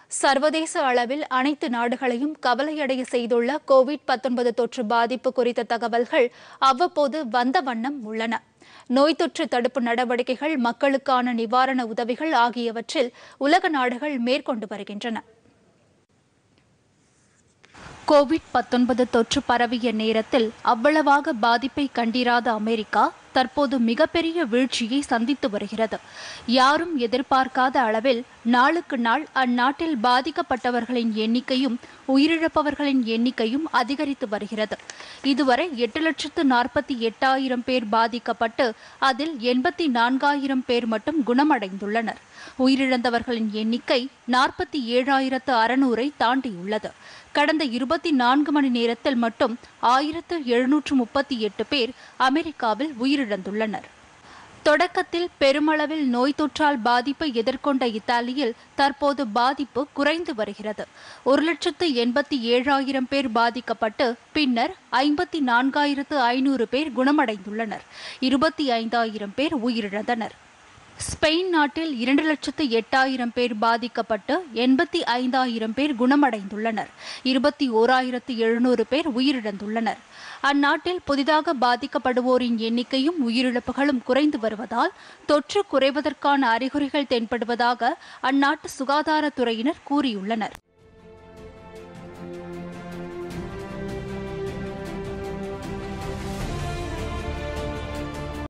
சர்வதேச அளவில் அனைத்து நாடுகளையும் கவலையடைய செய்துள்ள கோவிட் 19 தொற்று பாதிப்பு குறித்த தகவல்கள் அவ்வப்போது வந்த வண்ணம் உள்ளன நோய் தொற்று தடுப்பு நடவடிக்கைகள் மக்களுக்கான நிவாரண உதவிகள் ஆகியவற்றில் உலக நாடுகள் மேற்கொண்டு வருகின்றன கோவிட் 19 தொற்று பரவிய நேரத்தில் அவ்வளவாக பாதிப்பை கண்டிராத அமெரிக்கா தற்போது மிகப்பெரிய வீழ்ச்சியை சந்தித்து வருகிறது யாரும் எதிர்பார்க்காத அளவில் நாளுக்கு நாள் அந்நாட்டில் பாதிக்கப்பட்டவர்களின் எண்ணிக்கையும் உயிரிழப்பவர்களின் எண்ணிக்கையும் அதிகரித்து வருகிறது இதுவரை எட்டு லட்சத்து நாற்பத்தி எட்டாயிரம் பேர் பாதிக்கப்பட்டு அதில் எண்பத்தி நான்காயிரம் பேர் மட்டும் குணமடைந்துள்ளனர் உயிரிழந்தவர்களின் எண்ணிக்கை நாற்பத்தி ஏழாயிரத்து அறுநூறை தாண்டியுள்ளது கடந்த இருபத்தி நான்கு மணி நேரத்தில் மட்டும் ஆயிரத்து எழுநூற்று முப்பத்தி எட்டு பேர் அமெரிக்காவில் உயிரிழந்துள்ளனர் தொடக்கத்தில் பெருமளவில் நோய் தொற்றால் பாதிப்பை எதிர்கொண்ட இத்தாலியில் தற்போது பாதிப்பு குறைந்து வருகிறது ஒரு லட்சத்து எண்பத்தி ஏழாயிரம் பேர் பாதிக்கப்பட்டு பின்னர் ஐம்பத்தி நான்காயிரத்து ஐநூறு பேர் குணமடைந்துள்ளனர் இருபத்தி ஐந்தாயிரம் பேர் உயிரிழந்தனர் ஸ்பெயின் நாட்டில் இரண்டு லட்சத்து எட்டாயிரம் பேர் பாதிக்கப்பட்டு எண்பத்தி ஐந்தாயிரம் பேர் குணமடைந்துள்ளனர் இருபத்தி ஓராயிரத்து எழுநூறு பேர் உயிரிழந்துள்ளனர் அந்நாட்டில் புதிதாக பாதிக்கப்படுவோரின் எண்ணிக்கையும் உயிரிழப்புகளும் குறைந்து வருவதால் தொற்று குறைவதற்கான அறிகுறிகள் தென்படுவதாக அந்நாட்டு சுகாதாரத்துறையினர் கூறியுள்ளனர்